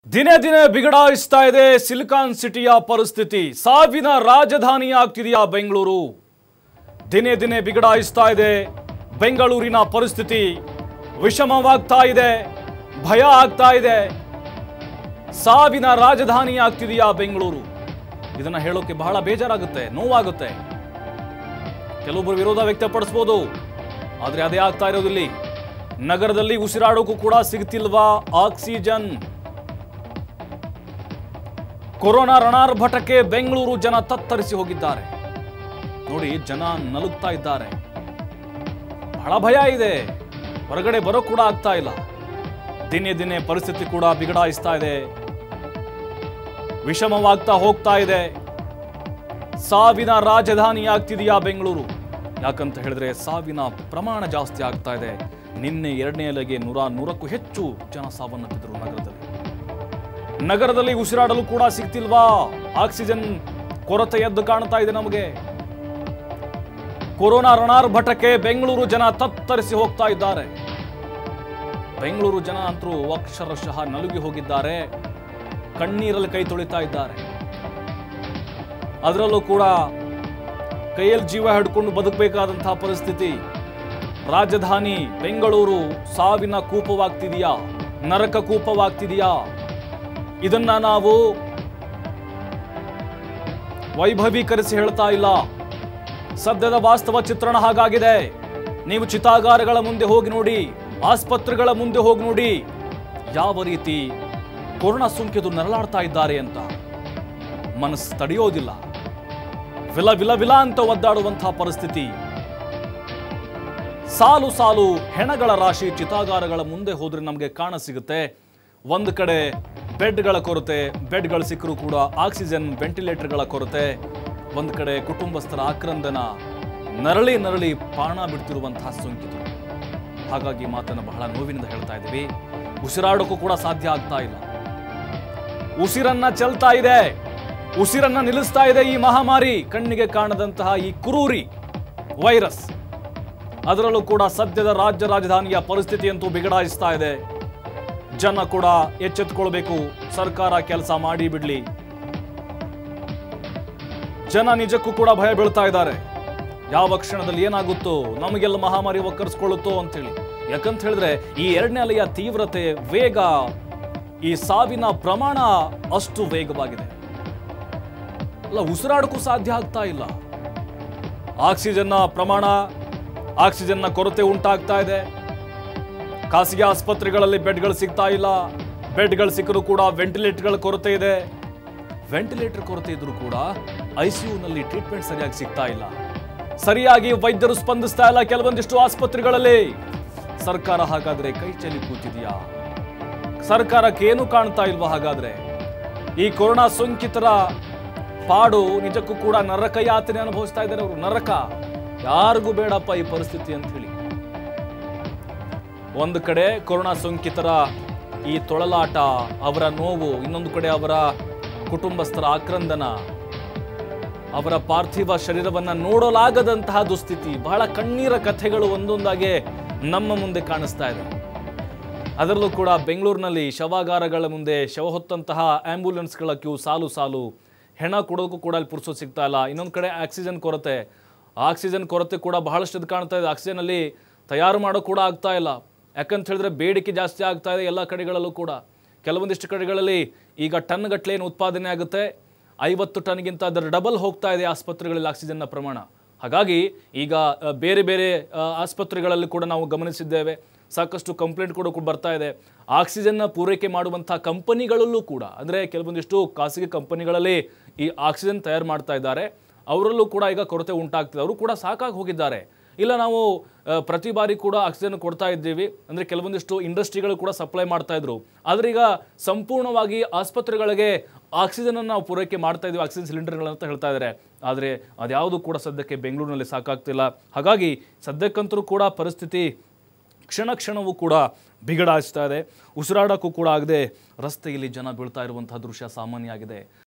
ದಿನೇ ದಿನೇ ಬಿಗಡಾಯಿಸ್ತಾ ಇದೆ ಸಿಲಿಕಾನ್ ಸಿಟಿಯ ಪರಿಸ್ಥಿತಿ ಸಾವಿನ ರಾಜಧಾನಿ ಆಗ್ತಿದೆಯಾ ಬೆಂಗಳೂರು ದಿನೇ ದಿನೇ ಬಿಗಡಾಯಿಸ್ತಾ ಇದೆ ಬೆಂಗಳೂರಿನ ಪರಿಸ್ಥಿತಿ ವಿಷಮವಾಗ್ತಾ ಇದೆ ಭಯ ಆಗ್ತಾ ಇದೆ ಸಾವಿನ ರಾಜಧಾನಿ ಆಗ್ತಿದೆಯಾ ಬೆಂಗಳೂರು ಇದನ್ನ ಹೇಳೋಕೆ ಬಹಳ ಬೇಜಾರಾಗುತ್ತೆ ನೋವಾಗುತ್ತೆ ಕೆಲವೊಬ್ಬರು ವಿರೋಧ ವ್ಯಕ್ತಪಡಿಸ್ಬೋದು ಆದರೆ ಅದೇ ಆಗ್ತಾ ಇರೋದಿಲ್ಲಿ ನಗರದಲ್ಲಿ ಉಸಿರಾಡೋಕ್ಕೂ ಕೂಡ ಸಿಗ್ತಿಲ್ವಾ ಆಕ್ಸಿಜನ್ ಕೊರೋನಾ ರಣಾರ್ಭಟಕ್ಕೆ ಬೆಂಗಳೂರು ಜನ ತತ್ತರಿಸಿ ಹೋಗಿದ್ದಾರೆ ನೋಡಿ ಜನ ನಲುಗ್ತಾ ಇದ್ದಾರೆ ಬಹಳ ಭಯ ಇದೆ ಹೊರಗಡೆ ಬರೋ ಕೂಡ ಆಗ್ತಾ ಇಲ್ಲ ದಿನೇ ದಿನೇ ಪರಿಸ್ಥಿತಿ ಕೂಡ ಬಿಗಡಾಯಿಸ್ತಾ ಇದೆ ವಿಷಮವಾಗ್ತಾ ಹೋಗ್ತಾ ಇದೆ ಸಾವಿನ ರಾಜಧಾನಿ ಆಗ್ತಿದೆಯಾ ಬೆಂಗಳೂರು ಯಾಕಂತ ಹೇಳಿದ್ರೆ ಸಾವಿನ ಪ್ರಮಾಣ ಜಾಸ್ತಿ ಆಗ್ತಾ ಇದೆ ನಿನ್ನೆ ಎರಡನೇ ಅಲೆಗೆ ನೂರ ನೂರಕ್ಕೂ ಹೆಚ್ಚು ಜನ ಸಾವನ್ನಪ್ಪಿದ್ರು ನಗರದಲ್ಲಿ ನಗರದಲ್ಲಿ ಉಸಿರಾಡಲು ಕೂಡ ಸಿಗ್ತಿಲ್ವಾ ಆಕ್ಸಿಜನ್ ಕೊರತೆ ಎದ್ದು ಕಾಣ್ತಾ ಇದೆ ನಮಗೆ ಕೊರೋನಾ ರಣಾರ್ಭಟಕ್ಕೆ ಬೆಂಗಳೂರು ಜನ ತತ್ತರಿಸಿ ಹೋಗ್ತಾ ಇದ್ದಾರೆ ಬೆಂಗಳೂರು ಜನ ಅಂತರೂ ಅಕ್ಷರಶಃ ನಲುಗಿ ಹೋಗಿದ್ದಾರೆ ಕಣ್ಣೀರಲ್ಲಿ ಕೈ ತೊಳಿತಾ ಇದ್ದಾರೆ ಅದರಲ್ಲೂ ಕೂಡ ಕೈಯಲ್ಲಿ ಜೀವ ಹಿಡ್ಕೊಂಡು ಬದುಕಬೇಕಾದಂತಹ ಪರಿಸ್ಥಿತಿ ರಾಜಧಾನಿ ಬೆಂಗಳೂರು ಸಾವಿನ ಕೂಪವಾಗ್ತಿದೆಯಾ ನರಕ ಕೂಪವಾಗ್ತಿದೆಯಾ ಇದನ್ನ ನಾವು ವೈಭವೀಕರಿಸಿ ಹೇಳ್ತಾ ಇಲ್ಲ ಸದ್ಯದ ವಾಸ್ತವ ಚಿತ್ರಣ ಹಾಗಾಗಿದೆ ನೀವು ಚಿತಾಗಾರಗಳ ಮುಂದೆ ಹೋಗಿ ನೋಡಿ ಆಸ್ಪತ್ರೆಗಳ ಮುಂದೆ ಹೋಗಿ ನೋಡಿ ಯಾವ ರೀತಿ ಕೊರೋನಾ ಸೋಂಕಿತು ನರಳಾಡ್ತಾ ಇದ್ದಾರೆ ಅಂತ ಮನಸ್ಸು ತಡೆಯೋದಿಲ್ಲ ವಿಲ ವಿಲ ವಿಲ ಅಂತ ಒದ್ದಾಡುವಂತಹ ಪರಿಸ್ಥಿತಿ ಸಾಲು ಸಾಲು ಹೆಣಗಳ ರಾಶಿ ಚಿತಾಗಾರಗಳ ಮುಂದೆ ಹೋದ್ರೆ ನಮಗೆ ಕಾಣ ಸಿಗುತ್ತೆ ಒಂದು ಕಡೆ ಬೆಡ್ಗಳ ಕೊರತೆ ಬೆಡ್ಗಳು ಸಿಕ್ಕರೂ ಕೂಡ ಆಕ್ಸಿಜನ್ ವೆಂಟಿಲೇಟರ್ಗಳ ಕೊರತೆ ಒಂದು ಕಡೆ ಕುಟುಂಬಸ್ಥರ ಆಕ್ರಂದನ ನರಳಿ ನರಳಿ ಪ್ರಾಣ ಬಿಡ್ತಿರುವಂತಹ ಸೋಂಕಿತರು ಹಾಗಾಗಿ ಮಾತನ್ನು ಬಹಳ ನೋವಿನಿಂದ ಹೇಳ್ತಾ ಇದ್ದೀವಿ ಉಸಿರಾಡೋಕ್ಕೂ ಕೂಡ ಸಾಧ್ಯ ಆಗ್ತಾ ಇಲ್ಲ ಉಸಿರನ್ನ ಚೆಲ್ತಾ ಇದೆ ಉಸಿರನ್ನ ನಿಲ್ಲಿಸ್ತಾ ಇದೆ ಈ ಮಹಾಮಾರಿ ಕಣ್ಣಿಗೆ ಕಾಣದಂತಹ ಈ ಕುರೂರಿ ವೈರಸ್ ಅದರಲ್ಲೂ ಕೂಡ ಸದ್ಯದ ರಾಜ್ಯ ರಾಜಧಾನಿಯ ಪರಿಸ್ಥಿತಿಯಂತೂ ಬಿಗಡಾಯಿಸ್ತಾ ಇದೆ ಜನ ಕೂಡ ಎಚ್ಚೆತ್ತುಕೊಳ್ಬೇಕು ಸರ್ಕಾರ ಕೆಲಸ ಮಾಡಿ ಬಿಡ್ಲಿ ಜನ ನಿಜಕ್ಕೂ ಕೂಡ ಭಯ ಬೀಳ್ತಾ ಇದ್ದಾರೆ ಯಾವ ಕ್ಷಣದಲ್ಲಿ ಏನಾಗುತ್ತೋ ನಮಗೆಲ್ಲ ಮಹಾಮಾರಿ ಒಕ್ಕರ್ಸ್ಕೊಳ್ಳುತ್ತೋ ಅಂತೇಳಿ ಯಾಕಂತ ಹೇಳಿದ್ರೆ ಈ ಎರಡನೇ ಅಲೆಯ ತೀವ್ರತೆ ವೇಗ ಈ ಸಾವಿನ ಪ್ರಮಾಣ ಅಷ್ಟು ವೇಗವಾಗಿದೆ ಅಲ್ಲ ಉಸಿರಾಡಕ್ಕೂ ಸಾಧ್ಯ ಆಗ್ತಾ ಇಲ್ಲ ಆಕ್ಸಿಜನ್ನ ಪ್ರಮಾಣ ಆಕ್ಸಿಜನ್ನ ಕೊರತೆ ಉಂಟಾಗ್ತಾ ಇದೆ ಖಾಸಗಿ ಆಸ್ಪತ್ರೆಗಳಲ್ಲಿ ಬೆಡ್ಗಳು ಸಿಗ್ತಾ ಇಲ್ಲ ಬೆಡ್ಗಳು ಸಿಕ್ಕರೂ ಕೂಡ ವೆಂಟಿಲೇಟರ್ಗಳ ಕೊರತೆ ಇದೆ ವೆಂಟಿಲೇಟರ್ ಕೊರತೆ ಇದ್ರೂ ಕೂಡ ಐಸಿಯುನಲ್ಲಿ ಟ್ರೀಟ್ಮೆಂಟ್ ಸರಿಯಾಗಿ ಸಿಗ್ತಾ ಇಲ್ಲ ಸರಿಯಾಗಿ ವೈದ್ಯರು ಸ್ಪಂದಿಸ್ತಾ ಇಲ್ಲ ಕೆಲವೊಂದಿಷ್ಟು ಆಸ್ಪತ್ರೆಗಳಲ್ಲಿ ಸರ್ಕಾರ ಹಾಗಾದ್ರೆ ಕೈ ಚೆಲ್ಲಿ ಕೂತಿದೆಯಾ ಸರ್ಕಾರಕ್ಕೆ ಏನು ಕಾಣ್ತಾ ಇಲ್ವಾ ಹಾಗಾದ್ರೆ ಈ ಕೊರೋನಾ ಸೋಂಕಿತರ ಪಾಡು ನಿಜಕ್ಕೂ ಕೂಡ ನರಕ ಯಾತನೆ ಅನುಭವಿಸ್ತಾ ಇದ್ದಾರೆ ಅವರು ನರಕ ಯಾರಿಗೂ ಬೇಡಪ್ಪ ಈ ಪರಿಸ್ಥಿತಿ ಅಂತ ಹೇಳಿ ಒಂದು ಕಡೆ ಕೊರೋನಾ ಸೋಂಕಿತರ ಈ ತೊಳಲಾಟ ಅವರ ನೋವು ಇನ್ನೊಂದು ಕಡೆ ಅವರ ಕುಟುಂಬಸ್ಥರ ಆಕ್ರಂದನ ಅವರ ಪಾರ್ಥಿವ ಶರೀರವನ್ನ ನೋಡಲಾಗದಂತಹ ದುಸ್ಥಿತಿ ಬಹಳ ಕಣ್ಣೀರ ಕಥೆಗಳು ಒಂದೊಂದಾಗೆ ನಮ್ಮ ಮುಂದೆ ಕಾಣಿಸ್ತಾ ಇದೆ ಅದರಲ್ಲೂ ಕೂಡ ಬೆಂಗಳೂರಿನಲ್ಲಿ ಶವಾಗಾರಗಳ ಮುಂದೆ ಶವ ಹೊತ್ತಂತಹ ಆಂಬ್ಯುಲೆನ್ಸ್ಗಳ ಕ್ಯೂ ಸಾಲು ಸಾಲು ಹೆಣ ಕೊಡೋಕ್ಕೂ ಕೂಡ ಅಲ್ಲಿ ಪುರ್ಸೋದು ಸಿಗ್ತಾ ಇಲ್ಲ ಇನ್ನೊಂದು ಕಡೆ ಆಕ್ಸಿಜನ್ ಕೊರತೆ ಆಕ್ಸಿಜನ್ ಕೊರತೆ ಕೂಡ ಬಹಳಷ್ಟು ಇದು ಕಾಣ್ತಾ ಇದೆ ಆಕ್ಸಿಜನಲ್ಲಿ ತಯಾರು ಮಾಡೋ ಕೂಡ ಆಗ್ತಾ ಇಲ್ಲ ಯಾಕಂತ ಹೇಳಿದ್ರೆ ಬೇಡಿಕೆ ಜಾಸ್ತಿ ಆಗ್ತಾ ಇದೆ ಎಲ್ಲ ಕಡೆಗಳಲ್ಲೂ ಕೂಡ ಕೆಲವೊಂದಿಷ್ಟು ಕಡೆಗಳಲ್ಲಿ ಈಗ ಟನ್ ಗಟ್ಟಲೆ ಏನು ಉತ್ಪಾದನೆ ಆಗುತ್ತೆ ಐವತ್ತು ಟನ್ಗಿಂತ ಅದರ ಡಬಲ್ ಹೋಗ್ತಾ ಇದೆ ಆಸ್ಪತ್ರೆಗಳಲ್ಲಿ ಆಕ್ಸಿಜನ್ನ ಪ್ರಮಾಣ ಹಾಗಾಗಿ ಈಗ ಅ, ಬೇರೆ ಬೇರೆ ಅ, ಆಸ್ಪತ್ರೆಗಳಲ್ಲಿ ಕೂಡ ನಾವು ಗಮನಿಸಿದ್ದೇವೆ ಸಾಕಷ್ಟು ಕಂಪ್ಲೇಂಟ್ ಕೂಡ ಕೂಡ ಬರ್ತಾ ಇದೆ ಆಕ್ಸಿಜನ್ನ ಪೂರೈಕೆ ಮಾಡುವಂಥ ಕಂಪನಿಗಳಲ್ಲೂ ಕೂಡ ಅಂದರೆ ಕೆಲವೊಂದಿಷ್ಟು ಖಾಸಗಿ ಕಂಪನಿಗಳಲ್ಲಿ ಈ ಆಕ್ಸಿಜನ್ ತಯಾರು ಮಾಡ್ತಾ ಇದ್ದಾರೆ ಅವರಲ್ಲೂ ಕೂಡ ಈಗ ಕೊರತೆ ಉಂಟಾಗ್ತಿದೆ ಅವರು ಕೂಡ ಸಾಕಾಗಿ ಹೋಗಿದ್ದಾರೆ ಇಲ್ಲ ನಾವು ಆ, ಪ್ರತಿ ಬಾರಿ ಕೂಡ ಆಕ್ಸಿಜನ್ ಕೊಡ್ತಾ ಇದ್ದೀವಿ ಅಂದರೆ ಕೆಲವೊಂದಿಷ್ಟು ಇಂಡಸ್ಟ್ರಿಗಳು ಕೂಡ ಸಪ್ಲೈ ಮಾಡ್ತಾ ಇದ್ರು ಆದರೆ ಈಗ ಸಂಪೂರ್ಣವಾಗಿ ಆಸ್ಪತ್ರೆಗಳಿಗೆ ಆಕ್ಸಿಜನ್ ನಾವು ಪೂರೈಕೆ ಮಾಡ್ತಾ ಇದ್ದೀವಿ ಆಕ್ಸಿಜನ್ ಸಿಲಿಂಡರ್ಗಳಂತ ಹೇಳ್ತಾ ಇದ್ದಾರೆ ಆದರೆ ಅದ್ಯಾವುದು ಕೂಡ ಸದ್ಯಕ್ಕೆ ಬೆಂಗಳೂರಿನಲ್ಲಿ ಸಾಕಾಗ್ತಿಲ್ಲ ಹಾಗಾಗಿ ಸದ್ಯಕ್ಕಂತರೂ ಕೂಡ ಪರಿಸ್ಥಿತಿ ಕ್ಷಣ ಕ್ಷಣವೂ ಕೂಡ ಬಿಗಡಾಯಿಸ್ತಾ ಇದೆ ಉಸಿರಾಡೋಕ್ಕೂ ಕೂಡ ಆಗದೆ ರಸ್ತೆಯಲ್ಲಿ ಜನ ಬೀಳ್ತಾ ಇರುವಂತಹ ದೃಶ್ಯ ಸಾಮಾನ್ಯ ಆಗಿದೆ